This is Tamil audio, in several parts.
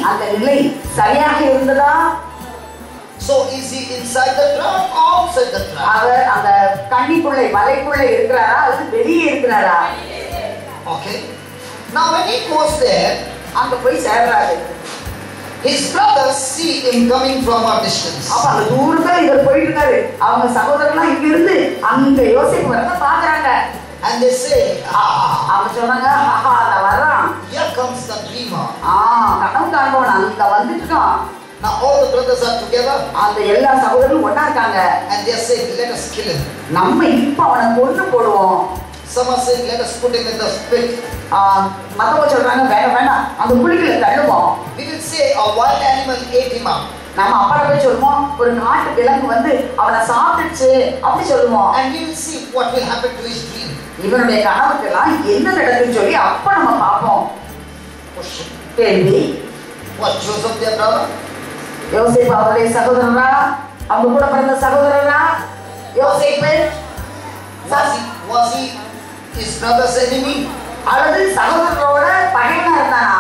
அந்த நிலை சரியாக இருந்ததா So is he inside the trap or outside the trap? அவர் அந்த கண்ணிக்குள்ளே வலைக்குள்ளே இருக்கிறாரா அல்லது வெளியே இருக்கிறாரா Okay. Now when he goes there, அங்க போய் சேர்றாரு his brothers see him coming from a distance. அப்ப அந்த தூரத்துல இவர் போயிட்டு இருக்காரு அவங்க சகோதரர்லாம் இங்க இருந்து அங்க யோசிப்பு வரத பாக்குறாங்க And they say, ah, அவங்க சொன்னாங்க ஆஹா அத வர்றான் here comes the dreamer. ஆ கனவு காண்பவன் அங்க வந்துட்டு இருக்கான் Now all the brothers are together அந்த எல்லா சகோதரரும் ஒண்ணா இருக்காங்க and they are saying, let us kill him. நம்ம இப்ப அவனை கொண்டு போடுவோம் Some are saying, let us put him in the pit. ஆ, மத்தவங்க சொல்றாங்க வேண்டாம் வேண்டாம் அந்த குழிக்குள்ள தள்ளுவோம் We will say a wild animal ate him up. நம்ம அப்பா போய் சொல்லுவோம் ஒரு காட்டு விலங்கு வந்து அவனை சாப்பிட்டுச்சு அப்படி சொல்லுவோம் And we will see what will happen to his dream. இவனுடைய கனவுக்கெல்லாம் என்ன நடக்குன்னு சொல்லி அப்ப நம்ம பார்ப்போம் Question. கேள்வி Was Joseph their brother? யோசிப்பு அவருடைய சகோதரரா அவங்க கூட பிறந்த சகோதரரா யோசிப்பு Was he, was he his brother's enemy? அல்லது சகோதரரோட பகைவனா இருந்தானா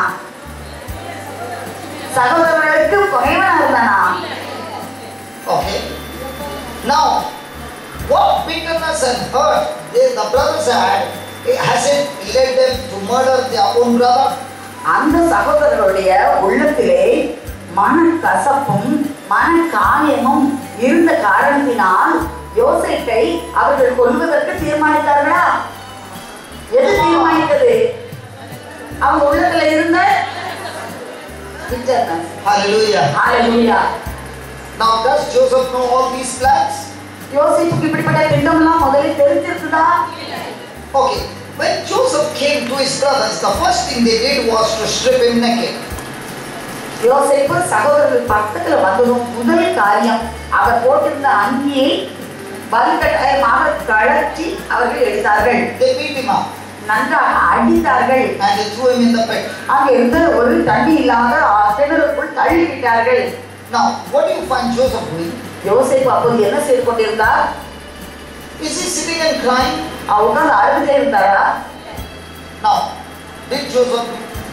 சகோதரர்களுக்கு பகைவனா இருந்தானா Okay. Now, what bitterness and hurt they, the brothers had, it has it led them to murder their own brother? அந்த சகோதரருடைய உள்ளத்திலே மனக்கசப்பும் மன காயமும் இருந்த காரணத்தினால் யோசேப்பை அவர்கள் கொல்வதற்கு தீர்மானித்தார்களா எது தீர்மானித்தது அவங்க உள்ளத்துல இருந்த bitterness. Hallelujah. Hallelujah. Now, does Joseph know all these plans? யோசேப்புக்கு இப்படிப்பட்ட திட்டம்லாம் முதலில் தெரிஞ்சிருக்குதா Okay. When Joseph came to his brothers, the first thing they did was to strip him naked. யோசேப்பு சகோதரர்கள் பக்கத்துல வந்ததும் முதல் காரியம் அவர் போட்டிருந்த அங்கியை வலுக்கட்டாயமாக கழற்றி அவர்கள் எடுத்தார்கள் They beat him up நன்றாக அடித்தார்கள் and they threw him in the pit. அங்கிருந்து ஒரு தண்ணி இல்லாத கிணறுக்குள் தள்ளிவிட்டார்கள் Now, what do you find Joseph doing? யோசேப்பு அப்போது என்ன செய்து கொண்டிருந்தார் Is he sitting and crying? அவர் உட்கார்ந்து அழுதுட்டே இருந்தாரா Now, did Joseph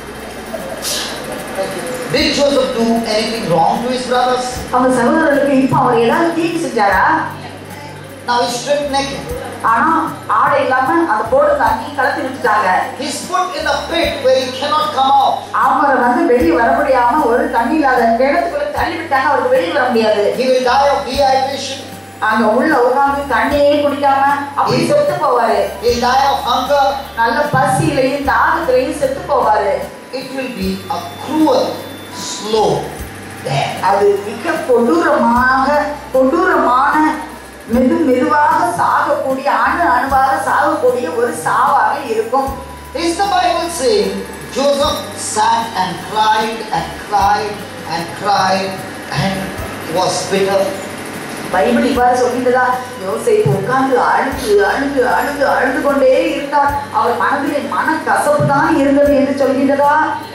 did Joseph do anything wrong to his brothers? அவங்க சகோதரர்களுக்கு இப்ப அவர் ஏதாவது தீங்கு செஞ்சாரா Now he's stripped naked. ஆனா ஆடை இல்லாம அந்த போடு தண்ணி கலத்தி விட்டுட்டாங்க He's put in a pit where he cannot come out. அவரை வந்து வெளியே வர முடியாம ஒரு தண்ணி இல்லாத கிணத்துக்குள்ள தள்ளி விட்டாங்க அவருக்கு வெளியே வர முடியாது He will die of dehydration. அங்க உள்ள உட்கார்ந்து தண்ணியே குடிக்காம அப்படி செத்து போவாரு He'll die of hunger. நல்ல பசியிலையும் தாகத்திலையும் செத்து போவாரு It will be a cruel, slow death. அது மிக கொடூரமாக கொடூரமான மெது மெதுவாக சாகக்கூடிய அணு அணுவாக சாகக்கூடிய ஒரு சாவாக இருக்கும் Is the Bible saying Joseph sat and cried and cried and cried and was bitter? Bible இவ்வாறு சொல்கின்றதா யோசேப்பு உட்கார்ந்து அழுது அழுது அழுது அழுது கொண்டே இருந்தார் அவர் மனதிலே மன கசப்பு தான் இருந்தது என்று சொல்கின்றதா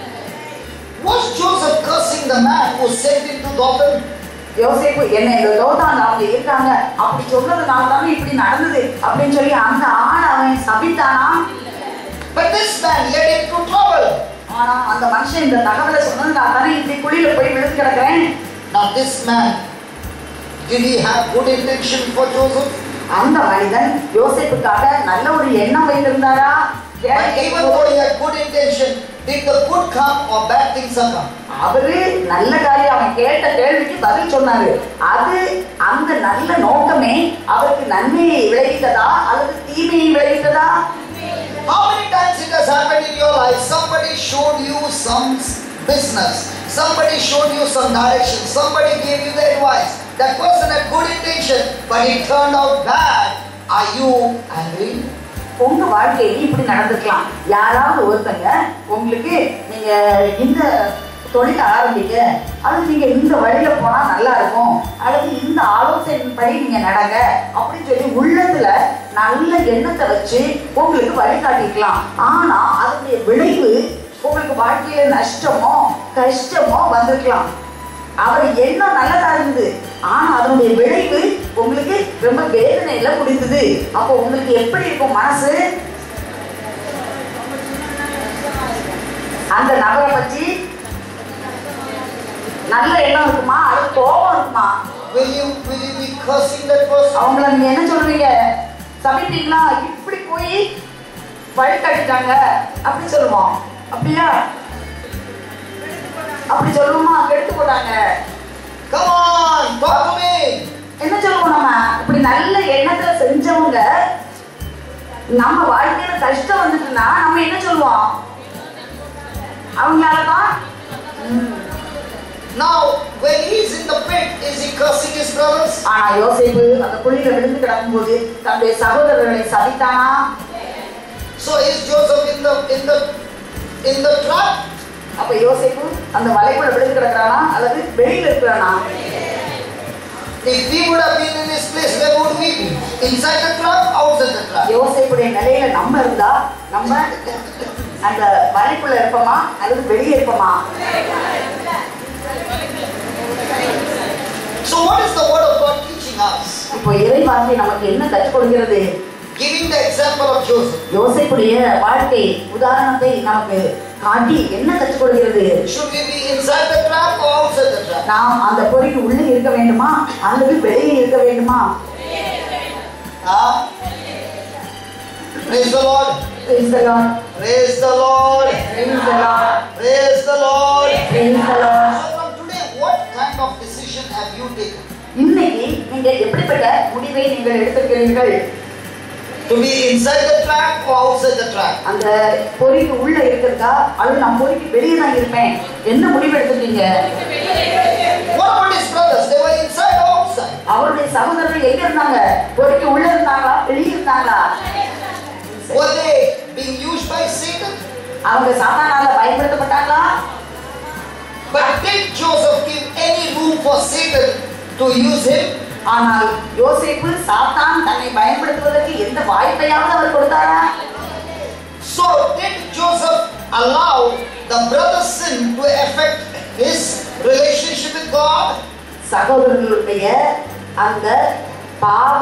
Was Joseph cursing the man who sent him to Dothan? யோசேப்பு என்ன இந்த லோதான் அவங்க இருக்காங்க அப்படி சொன்னதுனால தானே இப்படி நடந்தது அப்படின்னு சொல்லி அந்த ஆண் அவன் சபித்தானா But this man led him to trouble. ஆனா அந்த மனுஷன் இந்த தகவலை சொன்னதுனால தானே இப்படி குழியில போய் விழுந்து கிடக்கிறேன் Now this man, did he have good intention for Joseph? அந்த மனிதன் யோசேப்புக்காக நல்ல ஒரு எண்ணம் வைத்திருந்தாரா But even though he had good intention, did the good come or bad things are come? அவரு நல்ல காரியம் அவன் கேட்ட கேள்விக்கு பதில் சொன்னாரு அது அந்த நல்ல நோக்கமே அவருக்கு நன்மையை விளைவித்ததா அல்லது தீமையை விளைவித்ததா How many times it has happened in your life? Somebody showed you some business. Somebody showed you some direction. Somebody gave you the advice. That person had good intention, but it turned out bad. Are you angry? உங்க வாழ்க்கையில இப்படி நடந்திருக்கலாம் யாராவது ஒருத்தங்க உங்களுக்கு நீங்க இந்த தொழில் ஆரம்பிக்க அது நீங்க இந்த வழியில போனா நல்லா இருக்கும் அல்லது இந்த ஆலோசனைப்படி நீங்க நடங்க அப்படின்னு சொல்லி உள்ளத்துல நல்ல எண்ணத்தை வச்சு உங்களுக்கு வழிகாட்டிக்கலாம் ஆனா அதனுடைய விளைவு உங்களுக்கு வாழ்க்கையில நஷ்டமோ கஷ்டமோ வந்திருக்கலாம் அவர் எண்ணம் நல்லதா இருந்தது ஆனா அதனுடைய விளைவு உங்களுக்கு ரொம்ப வேதனையில முடிந்தது அப்போ உங்களுக்கு எப்படி இருக்கும் மனசு அந்த நபரை பற்றி நல்ல எண்ணம் இருக்குமா அது கோபம் இருக்குமா Will you will you be cursing that person? அவங்கள நீங்க என்ன சொல்லுவீங்க சமைப்பீங்களா இப்படி போய் வழி கட்டிட்டாங்க அப்படி சொல்லுவோம் அப்படியா அப்படி சொல்லுவோமா கெடுத்து போட்டாங்க Come on, talk to me. என்ன சொல்லுவோம் நம்ம இப்படி நல்ல எண்ணத்துல செஞ்சவங்க நம்ம வாழ்க்கையில கஷ்டம் வந்துட்டுன்னா நம்ம என்ன சொல்லுவோம் அவங்களாலதான் ம். Now, when he is in the pit, is he cursing his brothers? ஆனா யோசேப்பு அந்த குழியில விழுந்து கிடக்கும்போது தன்னுடைய சகோதரர்களை சபித்தானா So is Joseph in the in the in the trap? அப்ப யோசேப்பு அந்த வலைக்குள்ள விழுந்து கிடக்குறானா அல்லது வெளியில இருக்கிறானா If we would have been in this place, where would we be? Inside the trap, outside the trap? யோசேப்புடைய நிலையில நம்ம இருந்தா நம்ம அந்த வலைக்குள்ள இருப்போமா அல்லது வெளியே இருப்போமா So what is the word of God teaching us? இப்போ இறைவாசி நமக்கு என்ன கற்றுக் கொடுக்கிறது Giving the example of Joseph. யோசேப்புடைய வாழ்க்கை உதாரணத்தை நமக்கு காட்டி என்ன கற்றுக் கொடுக்கிறது Should we be inside the trap or outside the trap? நாம் அந்த பொறிக்கு உள்ளே இருக்க வேண்டுமா அல்லது வெளியே இருக்க வேண்டுமா Huh? Praise the Lord. Praise the Lord. Praise the Lord. Praise the Lord. Praise the Lord. Praise the Lord. So from today, what kind of decision have you taken? இன்னைக்கு நீங்க எப்படிப்பட்ட முடிவை நீங்கள் எடுத்திருக்கிறீர்கள் To be inside the trap or outside the trap? அந்த பொறிக்கு உள்ள இருக்கிறதா அல்லது நான் பொறிக்கு வெளியே தான் இருப்பேன் என்ன முடிவு எடுத்திருக்கீங்க What about his brothers? They were inside or outside? அவருடைய சகோதரர்கள் எங்க இருந்தாங்க பொறிக்கு உள்ள இருந்தாங்களா வெளியே இருந்தாங்களா Were they being used by Satan? அவங்க சாத்தானால பயன்படுத்தப்பட்டாங்களா But did Joseph give any room for Satan to use him? ஆனால் யோசேப்பு சாத்தான் தன்னை பயன்படுத்துவதற்கு எந்த வாய்ப்பையாவது அவர் கொடுத்தாரா So did Joseph allow the brother's sin to affect his relationship with God? சகோதரர்களுடைய அந்த பாவ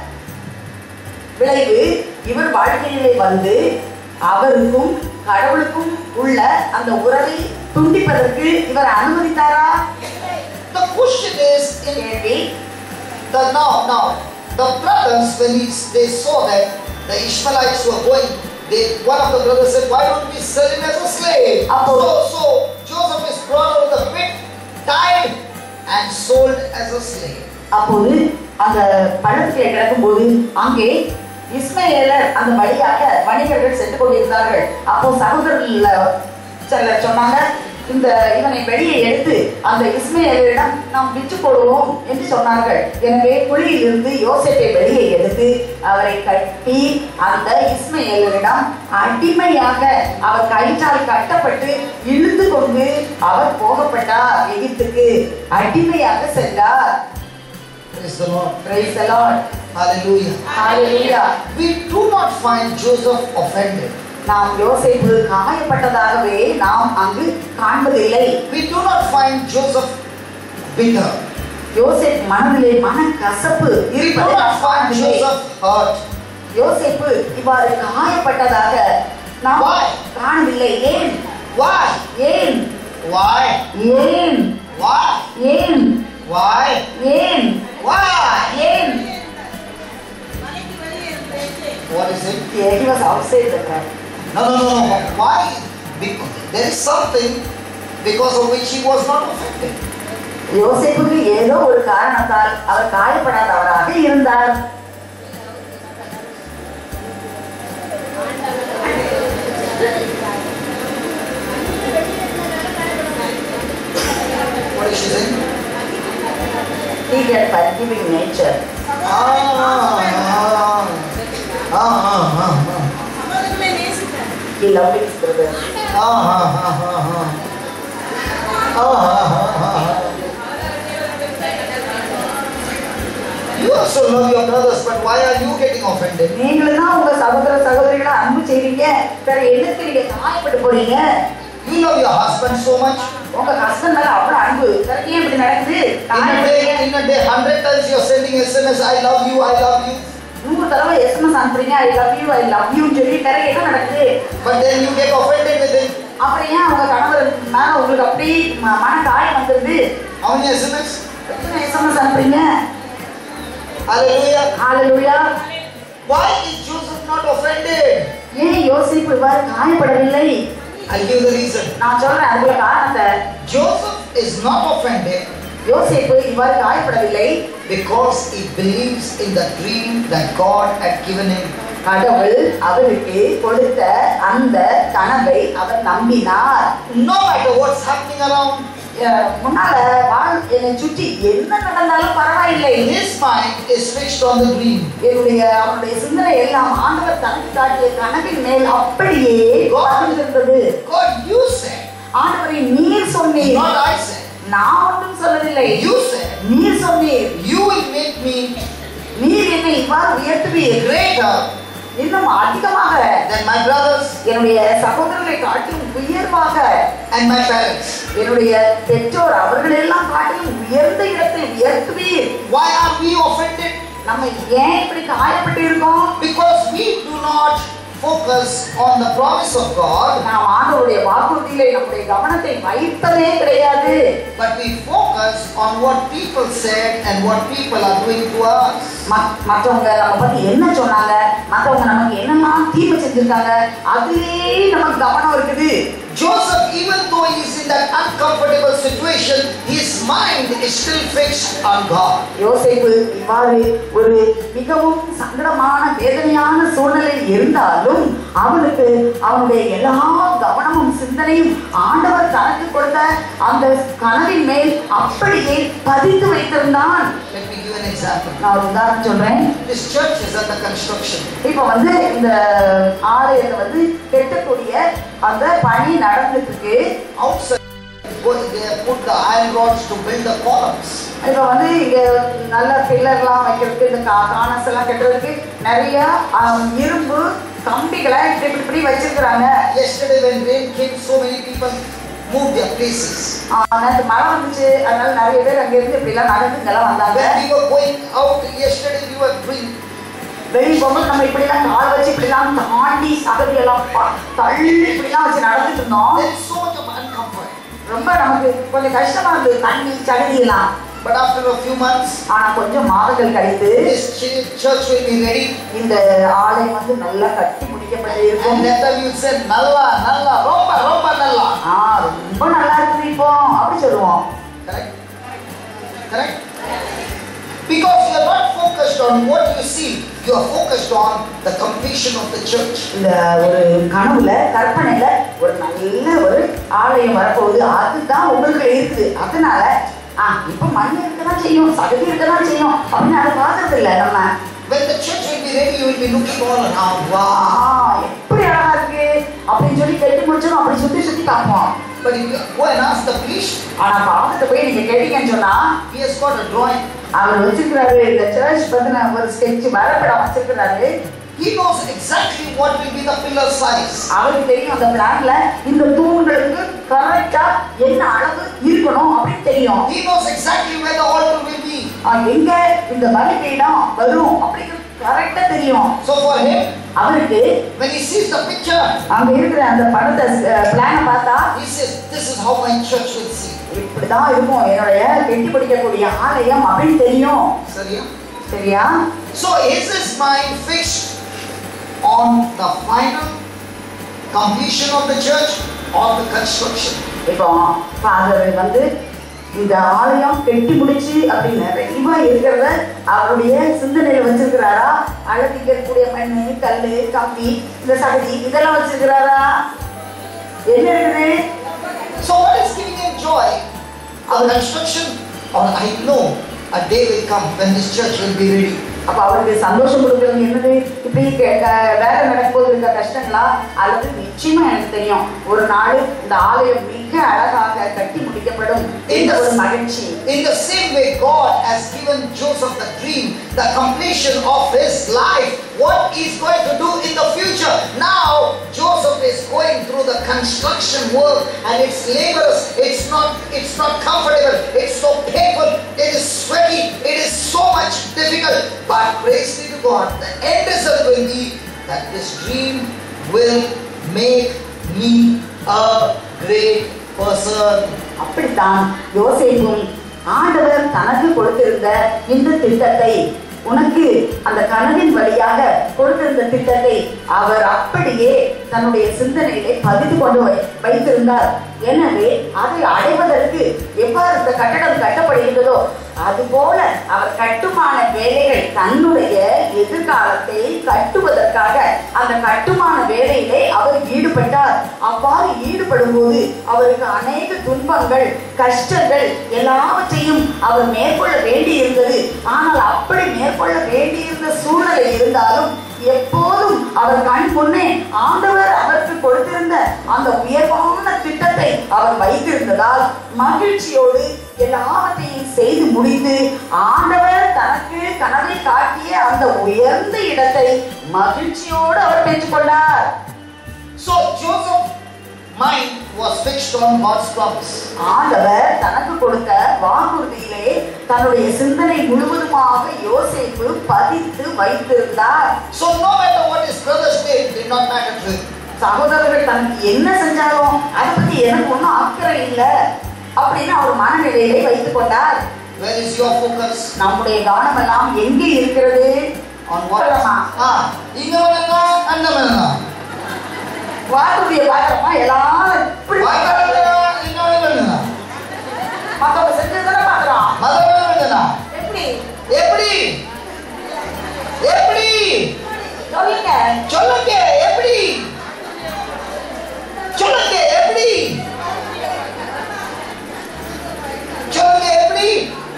விளைவு இவர் வாழ்க்கையிலே வந்து அவருக்கும் கடவுளுக்கும் உள்ள அந்த உறவை துண்டிப்பதற்கு இவர் அனுமதித்தாரா The question is in கேள்வி the now now the brothers when he, they saw that the Ishmaelites were going, they one of the brothers said, Why don't we sell him as a slave? Apo- So so Joseph is brought out of the pit, tied, and sold as a slave. அப்போது அந்த பள்ளத்திலே கிடக்கும்போது அங்கே இஸ்மையேலர் அந்த வழியாக வணிகர்கள் சென்று கொண்டிருந்தார்கள் அப்போ சகோதரர்கள் சிலர் சொன்னாங்க இந்த இவனை வெளியே எடுத்து அந்த இஸ்மையேலரிடம் நாம் விற்று போடுவோம் என்று சொன்னார்கள் எனவே குழியிலிருந்து யோசேப்பை வெளியே எடுத்து அவரை கட்டி அந்த இஸ்மையேலரிடம் அடிமையாக அவர் கயிற்றால் கட்டப்பட்டு இழுத்து கொண்டு அவர் போகப்பட்டார் எகிப்துக்கு அடிமையாக சென்றார் Praise the Lord. Praise the Lord. Hallelujah. Hallelujah. We do not find Joseph offended. நாம் யோசேப்பு காயப்பட்டதாகவே நாம் அங்கு காண்பதில்லை We do not find Joseph bitter. யோசேப் மனதிலே மன கசப்பு We do இருப்பதை not நாம் find காணவில்லை. Joseph hurt. யோசேப்பு இவ்வாறு காயப்பட்டதாக நாம் Why? காணவில்லை ஏன் Why? ஏன் Why? ஏன் Why? ஏன் Why? ஏன் Why? ஏன் What is it? Yeah, he was outside the crowd. No, no, no, no. Why? Because there is something because of which he was not offended. யோசேப்புக்கு ஏதோ ஒரு காரணத்தால் அவர் காயப்படாதவராக இருந்தார் What is she saying? He had forgiving nature. Ah, ah, ah, ah, ah, அவர்களுமே நேசித்தார் He loved his brother. ah, ah, ah, ah, ah. Ah, ah, ah, ah. You also love your brothers, but why are you getting offended? நீங்களும் தான் உங்க சகோதர சகோதரிகளை அன்பு செய்றீங்க வேற எதுக்கு நீங்க காயப்பட்டு போறீங்க You love your husband so much. உங்க ஹஸ்பண்ட் மேல அவ்வளவு அன்பு வேற ஏன் இப்படி நடக்குது In a காயப்படுறீங்க day, in a day, hundred times you're sending SMS, I love you, I love you. நூறு தடவை எஸ்எம்எஸ் அனுப்புறீங்க I love you I love யூன்னு சொல்லி வேற என்ன நடக்குது But then you get offended with it. அப்புறம் ஏன் அவங்க கணவர் மேல உங்களுக்கு அப்படி ம- மன காயம் வந்துருது How many SMS? எத்தனை எஸ்எம்எஸ் அனுப்புறீங்க Hallelujah. ஹalleluya Why is Joseph not offended? ஏன் யோசிப்பு இவ்வாறு காயப்படவில்லை I'll give the reason. நான் சொல்றேன் அதுக்குள்ள காரணத்தை Joseph is not offended யோசிப்பு இவ்வாறு காயப்படவில்லை because he believes in the dream that God had given him. கடவுள் அவருக்கு கொடுத்த அந்த கனவை அவர் நம்பினார் No matter what's happening around, அஹ் முன்னால வாழ் என்னை சுற்றி என்ன நடந்தாலும் பரவாயில்லை his mind is fixed on the dream. என்னுடைய அவனுடைய சிந்தனை எல்லாம் ஆண்டவர் தனக்கு காட்டிய கனவின் மேல் அப்படியே பகிர்ந்திருந்தது God, you said, ஆண்டவரை நீர் சொன்னீர் not I said. நான் ஒன்றும் சொல்லவில்லை You said, நீர் சொன்னீர் you will make me நீர் என்னை இவ்வாறு உயர்த்துவீர் greater இன்னும் அதிகமாக than my brothers என்னுடைய சகோதரர்களை காட்டிலும் உயர்வாக and my parents. என்னுடைய பெற்றோர் அவர்கள் எல்லாம் காட்டிலும் உயர்ந்த இடத்தை உயர்த்துவீர் Why are we offended? நம்ம ஏன் இப்படி காயப்பட்டு இருக்கோம் Because we do not focus on the promise of God, நாம் ஆண்டவருடைய வாக்குறுதியிலே நம்முடைய கவனத்தை வைப்பதே கிடையாது but we focus on what people said and what people are doing to us. மத்- மற்றவங்க நம்ம பத்தி என்ன சொன்னாங்க மற்றவங்க நமக்கு என்னெல்லாம் தீமை செஞ்சிருக்காங்க அதுலயே நமக்கு கவனம் இருக்குது Joseph, even though he is in that uncomfortable situation, his mind is still fixed on God. யோசேப்பு இவ்வாறு ஒரு மிகவும் சங்கடமான வேதனையான சூழ்நிலையில் இருந்தாலும் அவனுக்கு அவனுடைய எல்லா கவனமும் சிந்தனையும் ஆண்டவர் தனக்கு கொடுத்த அந்த கனவின் மேல் அப்படியே பதித்து வைத்திருந்தான் Let me give an example. நான் ஒரு உதாரணம் சொல்றேன் This church is under construction. இப்போ வந்து இந்த ஆலயத்தை வந்து கெட்டக்கூடிய அந்த பணி நடந்துட்டு இருக்கு Outside, what they have put the iron rods to build the columns. இப்போ வந்து இங்க நல்ல பில்லர்லாம் வைக்கிறதுக்கு இந்த கா கானஸ் எல்லாம் கட்டுறதுக்கு நிறைய ஆம், இரும்பு கம்பிகளை இப்படி இப்படி இப்படி வச்சிருக்கிறாங்க Yesterday, when rain came, so many people moved their places. ஆ, நேத்து மழை வந்துச்சு அதனால நிறைய பேர் அங்க இருந்து இப்படி எல்லாம் நடந்து இங்கெல்லாம் வந்தாங்க When we were going out yesterday, we were doing வெளியே போகும்போது நம்ம இப்படி எல்லாம் கால் வச்சு இப்படி எல்லாம் தாண்டி சகதி எல்லாம் ப- தள்ளி இப்படி எல்லாம் வச்சு நடந்துட்டு இருந்தோம் there is so much of uncomfort. ரொம்ப நமக்கு கொஞ்சம் கஷ்டமா இருந்தது தண்ணி சகதி எல்லாம் But after a few months, ஆனா கொஞ்சம் மாதங்கள் கழித்து this ch- church will be ready. இந்த ஆலயம் வந்து நல்லா கட்டி முடிக்கப்பட்டு And இருக்கும் later you said, Nalla, Nalla, Romba, Romba, Nalla. ஆ ரொம்ப நல்லா இருக்குது இப்போ அப்படி சொல்லுவோம் Correct? Correct? Because you are not focused on what you see, you are focused on the completion of the church. இந்த ஒரு கனவுல கற்பனையில ஒரு நல்ல ஒரு ஆலயம் வரப்போகுது அதுதான் உங்களுக்கு இருக்குது அதனால ஆ இப்ப மண் இருக்கதான் செய்யும் சகதி இருக்கதான் செய்யும் அப்படின்னு அதை பார்க்கறது இல்லை நம்ம When the church will be ready, you will be looking all around. Ah Wow. எப்படி அழகா இருக்கு அப்படின்னு சொல்லி கட்டி முடிச்சிடும் அப்படி சுத்தி சுத்தி பார்ப்போம் But if you go and ask the priest, ஆனா பாவத்தை போய் நீங்க கேட்டீங்கன்னு சொன்னா he has got a drawing. அவர் வச்சிருக்கிறாரு இந்த சர்ச் பத்தின ஒரு ஸ்கெட்ச் வரைபடம் வச்சிருக்கிறாரு He knows exactly what will be the pillar size. அவருக்கு தெரியும் அந்த பிளான்ல இந்த தூண்களுக்கு கரெக்டா என்ன அளவு இருக்கணும் அப்படின்னு தெரியும் He knows exactly where the altar will be. ஆ, எங்க இந்த பலிபீடம் வரும் அப்படிங்கிறது கரெக்டா தெரியும் So for him, அவருக்கு when he sees the picture, அங்க இருக்கிற அந்த படத்தை பிளான பார்த்தா he says, This is how my church will see. இப்படிதான் இருக்கும் என்னுடைய கெட்டி பிடிக்கக்கூடிய ஆலயம் அப்படின்னு தெரியும் Sorry? சரியா So is his mind fixed on the final completion of the church or the construction? இப்போ ஃபாதர் வந்து இந்த ஆலயம் கெட்டி முடிச்சு அப்படி நிறைவா இருக்கிறத அவருடைய சிந்தனையில வச்சிருக்கிறாரா அல்லது இங்க இருக்கக்கூடிய மண் கல் கம்பி இந்த சகதி இதெல்லாம் வச்சிருக்கிறாரா என்ன இருக்குது So what is giving him joy? Our construction or I know a day will come when this church will be ready. அப்ப அவருக்கு சந்தோஷம் கொடுக்கறது என்னது இப்படி க- க- வேலை நடக்கும்போது இருக்க கஷ்டங்களா அல்லது நிச்சயமா எனக்கு தெரியும் ஒரு நாள் இந்த ஆலயம் மிக அழகாக கட்டி முடிக்கப்படும் என்ற ஒரு மகிழ்ச்சி In the same way, God has given Joseph the dream, the completion of his life, what he's going to do in the future. Now, Joseph is going through the construction work and it's laborious, it's not, it's not comfortable, it's so painful, it is sweaty, it is so much difficult. But praise be to God, the end result will be that this dream will make me a great person. அப்படித்தான் யோசேப்பும் ஆண்டவர் தனக்கு கொடுத்திருந்த இந்த திட்டத்தை உனக்கு அந்த கனவின் வழியாக கொடுத்திருந்த திட்டத்தை அவர் அப்படியே தன்னுடைய சிந்தனையிலே பதித்து கொண்டு வை- வைத்திருந்தார் எனவே அதை அடைவதற்கு எவ்வாறு இந்த கட்டடம் கட்டப்படுகின்றதோ அதுபோல அவர் கட்டுமான வேலைகள் தன்னுடைய எதிர்காலத்தை கட்டுவதற்காக அந்த கட்டுமான வேலையிலே அவர் ஈடுபட்டார் அவ்வாறு ஈடுபடும் போது அவருக்கு அநேக துன்பங்கள் கஷ்டங்கள் எல்லாவற்றையும் அவர் மேற்கொள்ள வேண்டியிருந்தது ஆனால் அப்படி மேற்கொள்ள வேண்டியிருந்த சூழ்நிலை இருந்தாலும் எப்போதும் அவர் கண் முன்னே ஆண்டவர் அவருக்கு கொடுத்திருந்த அந்த உயர்வான திட்டத்தை அவர் வைத்திருந்ததால் மகிழ்ச்சியோடு எல்லாவற்றையும் செய்து முடித்து ஆண்டவர் தனக்கு கனவை காட்டிய அந்த உயர்ந்த இடத்தை மகிழ்ச்சியோடு அவர் பெற்றுக்கொண்டார் So Joseph's mind was fixed on God's promise. ஆண்டவர் தனக்கு கொடுத்த வாக்குறுதியிலே தன்னுடைய சிந்தனை முழுவதுமாக யோசேப்பு பதித்து வைத்திருந்தார் So no matter what his brothers did, did not matter to him. சகோதரர்கள் தனக்கு என்ன செஞ்சாலும் அதை பத்தி எனக்கு ஒன்றும் அக்கறை இல்லை அப்படின்னு அவர் மனநிலையிலே வைத்துக் கொண்டார் Where is your focus? நம்முடைய கவனம் எல்லாம் எங்கே இருக்கிறது On what? Ah, இங்க வேணும்னா அங்க வேணும் வாக்குறுதியை பார்க்கறோமா எல்லாரும் இப்படி பார்க்கறாங்க. இங்க வேணும் மத்தவங்க செஞ்சதுதானே பார்க்கறோம் மத வேணும் எப்படி எப்படி எப்படி சொல்லுங்க சொல்லுங்க எப்படி சொல்லுங்க எப்படி சொல்லுங்க எப்படி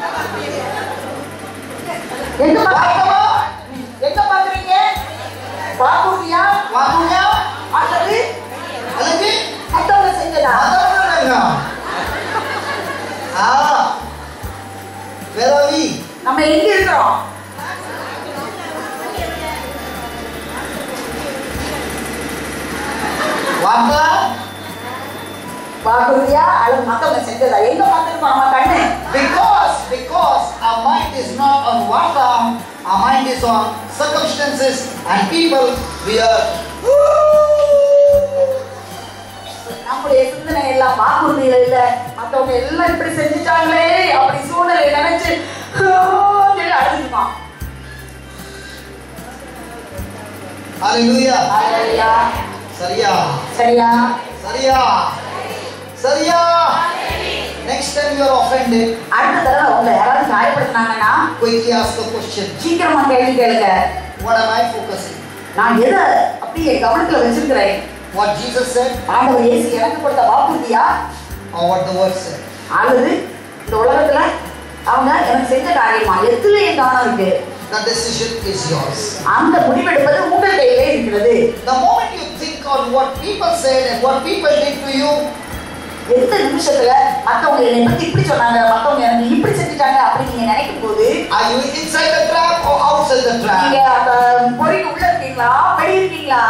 எங்க பார்க்கறோம் பார்க்கவா எங்க பார்க்கறீங்க வாக்குறுதியா வாங்குங்க அல்லது அல்லது மத்தவங்க செஞ்சதா மத வேணும் ஆ வேறவி நம்ம எங்க இருக்கிறோம் வாங்க வாக்குறுதியா அல்லது மத்தவங்க செஞ்சதா எங்க பார்த்துருக்கோம் நம்ம கண்ணு Because, because our mind is not on water, our mind is on circumstances and people we are. நம்முடைய சிந்தனை எல்லாம் வாக்குறுதியில இல்ல மத்தவங்க எல்லாம் இப்படி செஞ்சுட்டாங்களே அப்படி சூழ்நிலை நினைச்சு சொல்லி அழுதுருக்கான் Hallelujah. ஹalleluya. சரியா சரியா சரியா சரியா Next time you are offended, அடுத்த தடவை உங்களை யாராவது காயப்படுத்தினாங்கன்னா quickly ask the question சீக்கிரமா கேள்வி கேளுங்க What am I focusing? நான் எதை அப்படியே கவனத்துல வச்சிருக்கிறேன் What Jesus said ஆண்டவர் இயேசு எனக்கு கொடுத்த வாக்குறுதியா or what the word said? அல்லது இந்த உலகத்துல அவங்க எனக்கு செஞ்ச காரியமா எதுல என் கவனம் இருக்கு The decision is yours. அந்த முடிவெடுப்பது உங்கள் கையிலே இருக்கிறது The moment you think on what people said and what people did to you, எந்த நிமிஷத்துல மத்தவங்க என்னை பத்தி இப்படி சொன்னாங்க மத்தவங்க எனக்கு இப்படி செஞ்சுட்டாங்க அப்படின்னு நீங்க நினைக்கும் போது are you inside the trap or outside the நீங்க trap? அந்த பொறிக்கு உள்ள இருக்கீங்களா வெளிய இருக்கீங்களா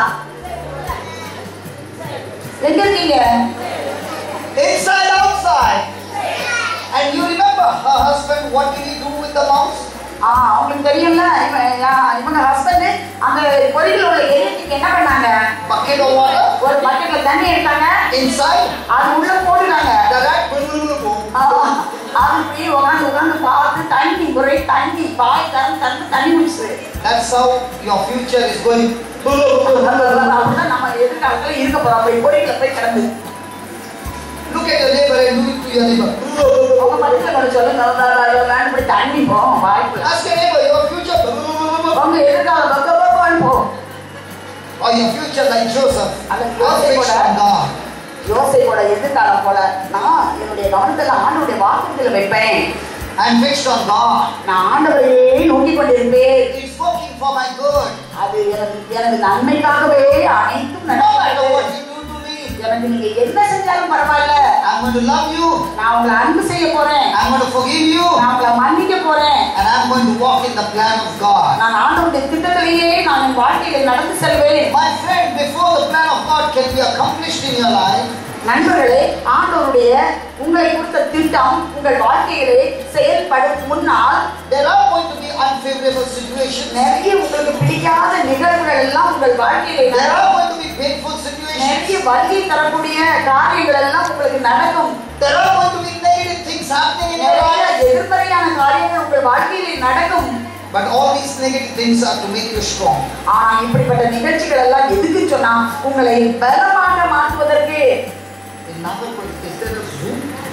எங்க இருக்கீங்க Inside, outside. And you remember her husband, what did he do with the mouse? ஆ அவங்களுக்கு தெரியும்ல இவன் யா- இவங்க ஹஸ்பண்ட் அந்த பொறிகள் உள்ள எரியத்துக்கு என்ன பண்ணாங்க Bucket of water. ஒரு பக்கெட்ல தண்ணி எடுத்தாங்க Inside, அது உள்ள போட்டுட்டாங்க the rat will go. ஆமா. அது இப்படி உட்காந்து உட்காந்து பார்த்து தண்ணி ஒரே தண்ணி பாய் தரம் தந்து தண்ணி குடிச்சு That's how your future is going. அப்படிதான் நம்ம எதிர்காலத்துல இருக்க போறோம் அப்படி பொறிகளை போய் கிடந்து Look at your neighbor and do it to your neighbor. உங்க பக்கத்துல கொஞ்சம் சொல்லுங்க வேணும் இப்படி தண்ணி போகும் வாய்ப்பு Ask your neighbor, your future. உங்க எதிர்காலம் பக்க பக்கம் போகும் Or your future like Joseph. அந்த Or fixed on God. யோசையோட எதிர்காலம் போல நான் என்னுடைய கவனத்துல ஆண்டவருடைய வாக்குறுதியில வைப்பேன் I'm fixed on God. நான் ஆண்டவரையே நோக்கி கொண்டிருப்பேன் It's working for my good. அது எனக்கு எனக்கு நன்மைக்காகவே அனைத்தும் No matter what நடக்கிறது you do to me, எனக்கு நீங்க என்ன செஞ்சாலும் பரவாயில்ல I'm going to love you. நான் உங்களை அன்பு செய்ய போறேன் I'm going to forgive you. நான் உங்களை மன்னிக்க போறேன் And I'm going to walk in the plan of God. நான் ஆண்டவருடைய திட்டத்திலேயே நான் என் வாழ்க்கையில நடந்து செல்வேன் My friend, before the plan of God can be accomplished in your life, நண்பர்களே ஆண்டவருடைய உங்களை கொடுத்த திட்டம் உங்கள் வாழ்க்கையிலே செயல்படும் முன்னால் there are going to be unfavorable situations. நிறைய உங்களுக்கு பிடிக்காத நிகழ்வுகள் எல்லாம் உங்கள் வாழ்க்கையிலே There நடக்கும். are going to be painful situations. நிறைய வலியை தரக்கூடிய காரியங்கள் எல்லாம் உங்களுக்கு நடக்கும் There are going to be negative things happening in your நிறைய life. எதிர்மறையான காரியங்கள் உங்கள் வாழ்க்கையில் நடக்கும் But all these negative things are to make you strong. ஆனா இப்படிப்பட்ட நிகழ்ச்சிகள் எல்லாம் எதுக்கு சொன்னா உங்களை பலமாக மாற்றுவதற்கு In Nagarpur, is there a zoo?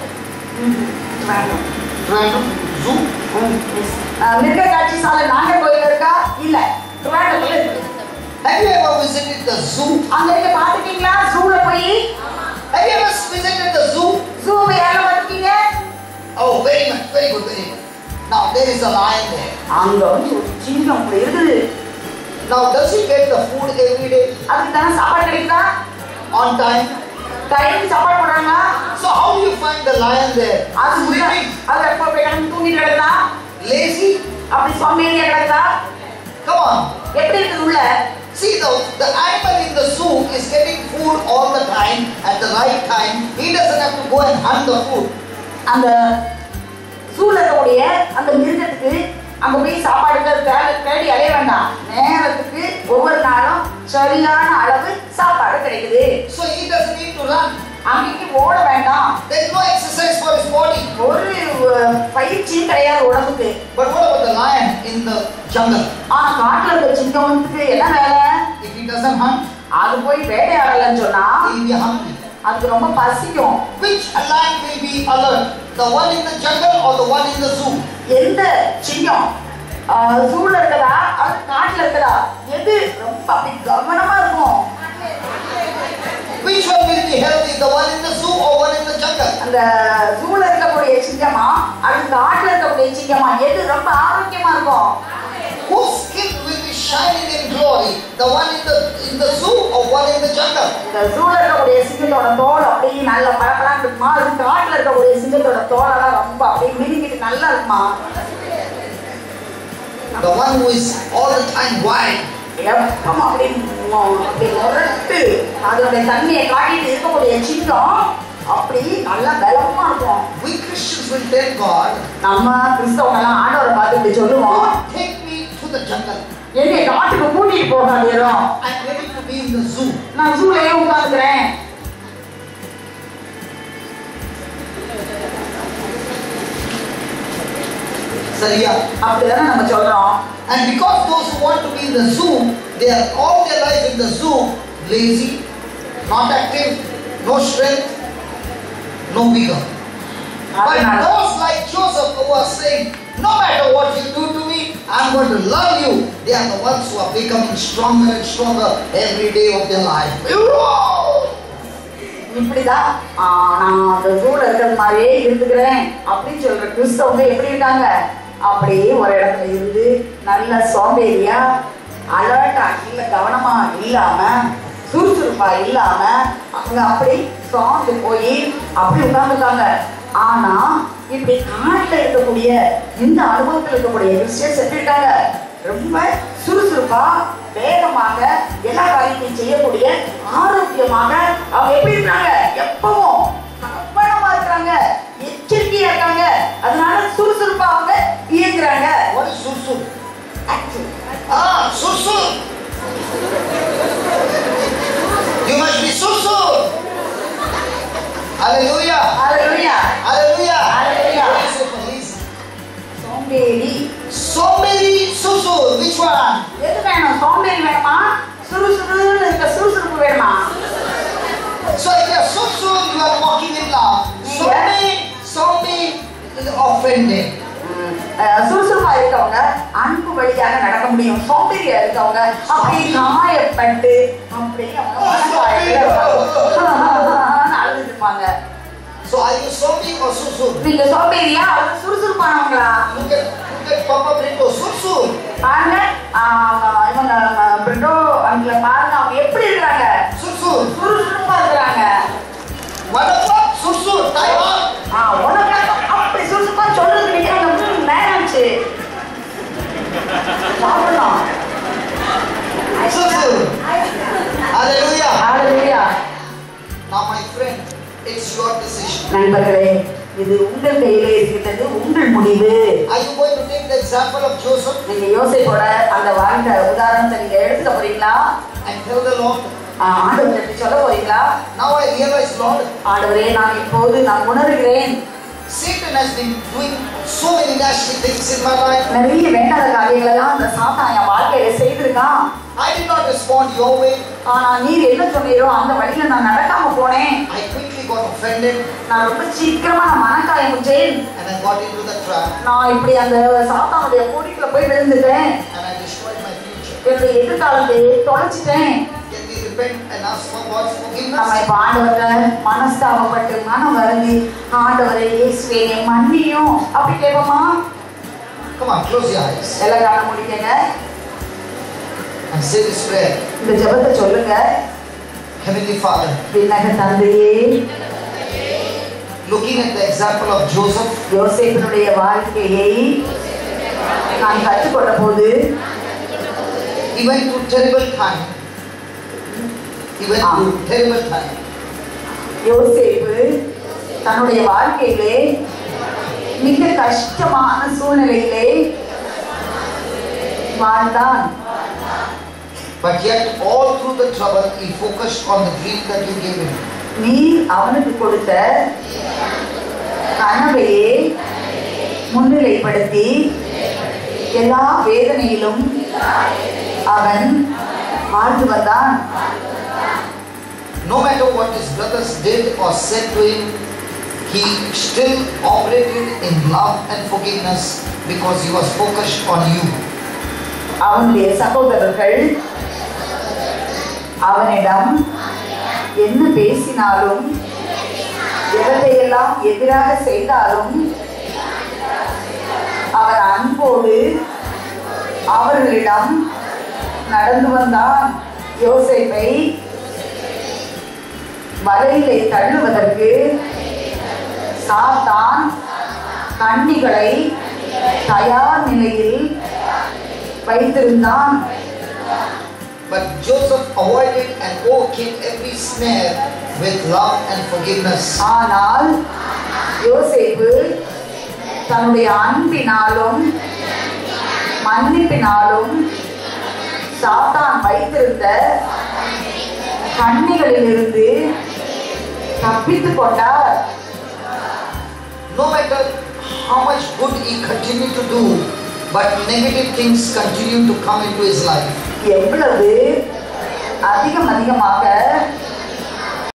வேணும். Random zoo? அஹ் மிருக காட்சி சாலை நாகர்கோயில் இருக்கா இல்ல திருவாரூர்ல இருக்கு Have you ever visited the zoo? அங்க இருக்க பாத்துட்டீங்களா ஜூல போய் Have you ever visited the zoo? ஜூவை யார பாத்துட்டீங்க Oh, very much, very good, very good. Now there is a lion there. அங்க வந்து ஒரு சிங்கம் இப்படி இருக்குது Now does he get the food every day அதுக்கு தானே சாப்பாடு கிடைக்குதா on time? டைம் சாப்பாடு போடுறாங்களா So how do you find the lion there? அது உள்ள Sleeping, அது எப்போ போய் கிடந்து தூங்கிட்டு கிடக்குதா lazy? அப்படி சொன்னேரியா கிடக்குதா Come on. எப்படி இருக்குது உள்ள See the, the animal in the zoo is getting food all the time at the right time. He doesn't have to go and hunt the food. அந்த ஜூல இருக்கக்கூடிய அந்த மிருகத்துக்கு அங்க போய் சாப்பாடு தேவை தேடி அடைய வேண்டாம் நேரத்துக்கு ஒவ்வொரு நாளும் சரியான அளவு சாப்பாடு கிடைக்குது So he doesn't need to run. அங்கேயும் ஓட வேண்டாம் There's no exercise for his body. ஒரு அஹ், பயிற்சியும் கிடையாது உடம்புக்கு But what about the lion in the jungle? ஆனா காட்டுல இருக்க சிங்கம்க்கு என்ன வேலை If he doesn't hunt, அது போய் வேட்டையாடலன்னு சொன்னா he'll be hungry. அதுக்கு ரொம்ப பசிக்கும் Which lion will be alert? The one in the jungle or the one in the zoo? எந்த சிங்கம் ஜூல இருக்கதா அது காட்டுல இருக்கதா எது ரொம்ப அப்படி கவனமா இருக்கும் Which one will be healthy? The one in the zoo or one in the jungle? அந்த ஜூல இருக்கக்கூடிய சிங்கமா அது காட்டுல இருக்கக்கூடிய சிங்கமா எது ரொம்ப ஆரோக்கியமா இருக்கும் Whose skin will be shining in glory? The one in the in the zoo or one in the jungle? இந்த ஜூல இருக்கக்கூடிய சிங்கத்தோட தோல் அப்படியே நல்ல பரப்பலாம் இருக்குமா அது காட்டுல இருக்கக்கூடிய சிங்கத்தோட தோலெல்லாம் ரொம்ப அப்படியே மினுக்கிட்டு நல்லா இருக்குமா The one who is all the time wild. எப்பவும் அப்படி மொ- அப்படி முரட்டு அதோடைய தன்மையை காட்டிட்டு இருக்கக்கூடிய சிங்கம் அப்படி நல்லா பலமா இருக்கும் We Christians will tell God, நம்ம கிறிஸ்தவங்கெல்லாம் ஆண்டவரை பார்த்து இப்படி சொல்லுவோம் God, take me to the jungle. என்னை காட்டுக்கு கூட்டிட்டு போகாதீரும் I'm ready to be in the zoo. நான் ஜூலையே உட்காந்துக்கிறேன் Saria. அப்படிதானே நம்ம சொல்றோம் And because those who want to be in the zoo, they are all their life in the zoo, lazy, not active, no strength, no vigor. But அதனால those like Joseph who are saying, no matter what you do to me, I'm going to love you. They are the ones who are becoming stronger and stronger every day of their life. இப்படிதான் ஆ, நான் அந்த ஜூல இருக்கிறது மாதிரியே இருந்துக்கிறேன் அப்படின்னு சொல்ற கிறிஸ்தவங்க எப்படி இருக்காங்க அப்படியே ஒரு இடத்துல இருந்து நல்ல சோம்பேறியா அலர்ட்டா இல்ல கவனமா இல்லாம சுறுசுறுப்பா இல்லாம அவங்க அப்படி சோர்ந்து போய் அப்படி உட்கார்ந்துருக்காங்க ஆனா இப்படி காட்டுல இருக்கக்கூடிய இந்த அனுபவத்தில் இருக்கக்கூடிய கிறிஸ்டியன்ஸ் எப்படி இருக்காங்க ரொம்ப சுறுசுறுப்பா வேகமாக எல்லா காரியத்தையும் செய்யக்கூடிய ஆரோக்கியமாக அவங்க எப்படி இருக்காங்க எப்பவும் கவனமா இருக்கிறாங்க எச்சரிக்கையா இருக்காங்க அதனால சுறுசுறுப்பா அவங்க இயங்குறாங்க What is Sursu? Active. Ah, Sursu! You must be Sursu! Hallelujah! Hallelujah. Hallelujah! Hallelujah. What is it, please? சோம்பேறி So many Sursu. Which one? எது வேணும் சோம்பேறி வேணுமா சுறுசுறுன்னு இருக்க சுறுசுறுப்பு வேணுமா So if you are Sursu, you are walking in love. So Yeah. many, so many offended. அஹ் சுறுசுறுப்பா இருக்கவங்க அன்பு வழியாக நடக்க முடியும் சோம்பேறியா இருக்கவங்க அப்படி காயப்பட்டு அப்படி அவங்க மனக்காயத்துல இருப்பாங்க. அழுதுட்டு இருப்பாங்க So are you Somi or Sursu? நீங்க சோம்பேறியா அவங்க சுறுசுறுப்பானவங்களா Look at, look at Papa Brito. Sursu! பாருங்க ஆஹ் இவங்க பிரிண்டோ அங்கில பாருங்க அவங்க எப்படி இருக்கிறாங்க Sursu! சுறுசுறுப்பா இருக்கிறாங்க One o'clock, Sursu! Time out! ஆஹ் உனக்கு அப்படி சுறுசுறுப்பா சொல்றது நிக்கிறாங்க ம், நேரம் ஆச்சு சாப்பிடலாம் Sursu! Hallelujah! Hallelujah Now my friend, it's your decision. நண்பர்களே இது உங்கள் கையிலே இருக்கின்றது உங்கள் முடிவு Are you going to take the example of Joseph நீங்க யோசிப்போட அந்த வாழ்க்கை உதாரணத்தை நீங்க எடுத்துக்க போறீங்களா and tell the Lord, ஆண்டவர்கிட்ட சொல்ல போறீங்களா Now I realize, Lord, ஆண்டவரே நான் இப்போது நான் உணர்கிறேன் Satan has been doing so many nasty things in my life. நிறைய வேண்டாத காரியங்கள் எல்லாம் அந்த சாத்தான் என் வாழ்க்கையில செய்திருக்கான் I did not respond your way. ஆனா நீர் என்ன சொன்னீரோ அந்த வழியில நான் நடக்காம போனேன் I quickly got offended நான் ரொம்ப சீக்கிரமா நான் மனக்காயமுற்றேன் and I got into the trap நான் இப்படி அந்த சாத்தானுடைய கூடிக்குள்ள போய் விழுந்துட்டேன் and I destroyed my future. என்னுடைய எதிர்காலத்தை தொலைச்சிட்டேன் Can we repent and ask for God's நம்ம forgiveness? இப்ப ஆண்டவரை மனஸ்தாபப்பட்டு மனம் வருந்தி ஆண்டவரை இயேசுவே என்னை மன்னியும் அப்படி கேட்போமா Come on, close your eyes எல்லாம் காண முடியுங்க and say this prayer. இந்த ஜெபத்தை சொல்லுங்க Heavenly Father, விண்ணக தந்தையே looking at the example of Joseph, யோசேப்பினுடைய வாழ்க்கையை நான் கற்றுக்கொண்ட போது he went through terrible time. He went Ah. through terrible time. யோசேப்பு தன்னுடைய வாழ்க்கையிலே மிக கஷ்டமான சூழ்நிலையிலே வாழ்ந்தான் But yet, all through the trouble, he focused on the dream that you gave him. நீ அவனுக்கு கொடுத்த கனவையே முன்னிலைப்படுத்தி எல்லா வேதனையிலும் அவன் வாழ்ந்து வந்தான் No matter what his brothers did or said to him, he still operated in love and forgiveness because he was focused on you. அவனுடைய சகோதரர்கள் அவனிடம் என்ன பேசினாலும் எவற்றையெல்லாம் எதிராக செய்தாலும் அவன் அன்போடு அவர்களிடம் நடந்து வந்தான் யோசேப்பை வலையிலே தள்ளுவதற்கு சாத்தான் கண்ணிகளை தயார் நிலையில் வைத்திருந்தான் But Joseph avoided and overcame every snare with love and forgiveness. ஆனால் யோசேப்பு தன்னுடைய அன்பினாலும் மன்னிப்பினாலும் சாத்தான் வைத்திருந்த கண்ணிகளிலிருந்து தப்பித்துக் கொண்டார் No matter how much good he continued to do, but negative things continued to come into his life. எவ்வளவு அதிகம் அதிகமாக